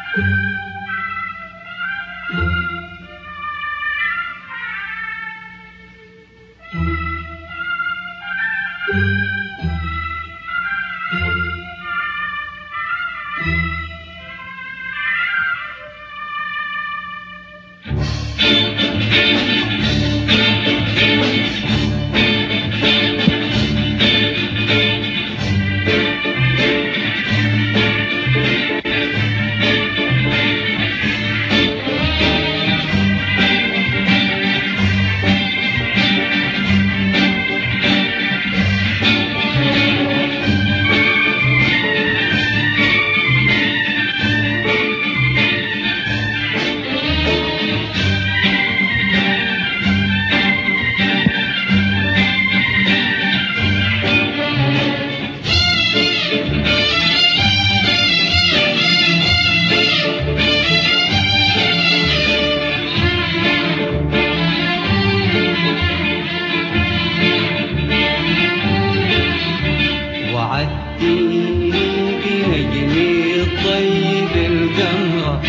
وعدتيني بنجمي الطيب القمرة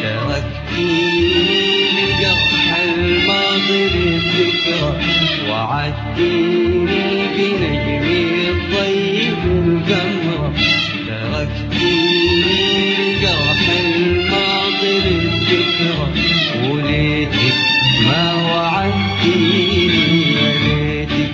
تركتيني لجرح الماضي للذكرى وعدتيني بنجمي الطيب القمرة تركتيني لجرح الماضي للذكرى وليتك ما وعدتيني يا ليتك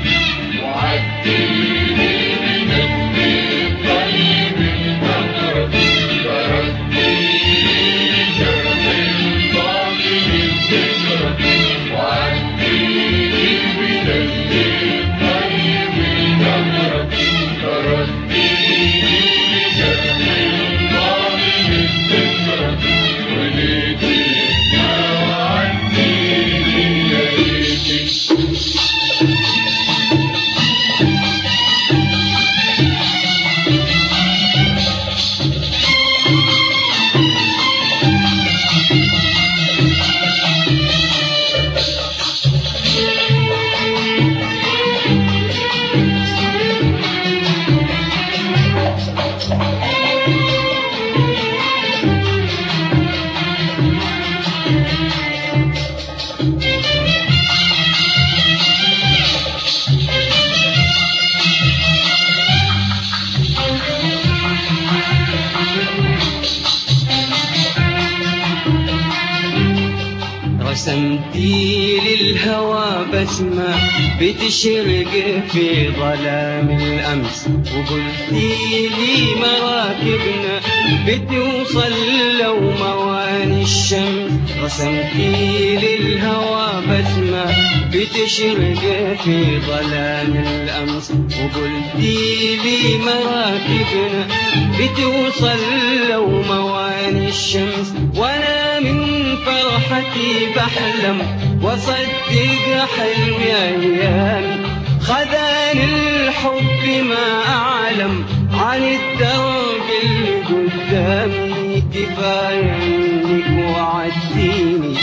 رسمتي للهوى بسمة بتشرق في ظلام الأمس وقلتي لي مراكبنا بتوصل لو مواني الشمس رسمتي للهوى بسمة بتشرق في ظلام الأمس وقلتي لي مراكبنا بتوصل لو مواني الشمس وأنا من فرحتي بحلم وصدق حلمي أيامي خذاني الحب ما أعلم عن الدرب اللي قدامي كفاية إنك وعدتيني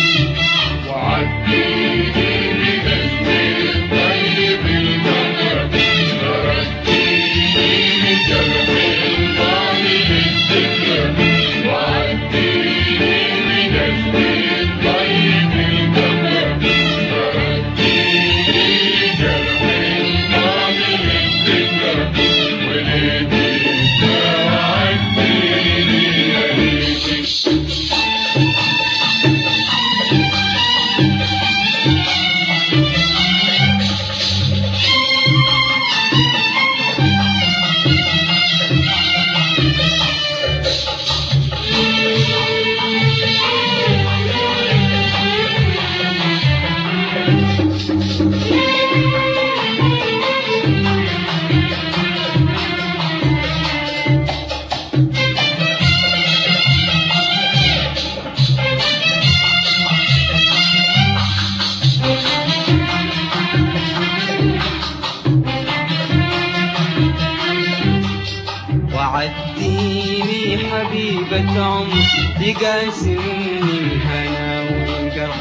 وعدتيني حبيبة عمر تقاسمني الهنا والقرح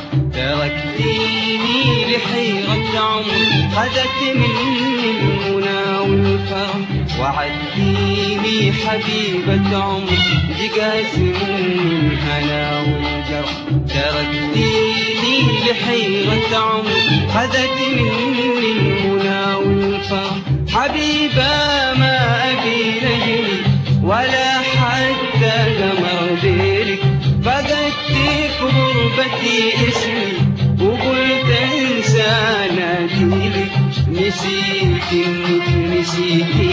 تركتيني لحيرة عمر خذت مني المنى والقرح والفرح وعديني حبيبة عمر جقاسم الهنا والجرح تركتيني لحيرة عمر خذت مني المنى والفرح حبيبة ما أبي نجري ولا حتى قمر ليلك فقدت في غربتي اسمي وقلت انسى ناديلك نسيت انك نسيت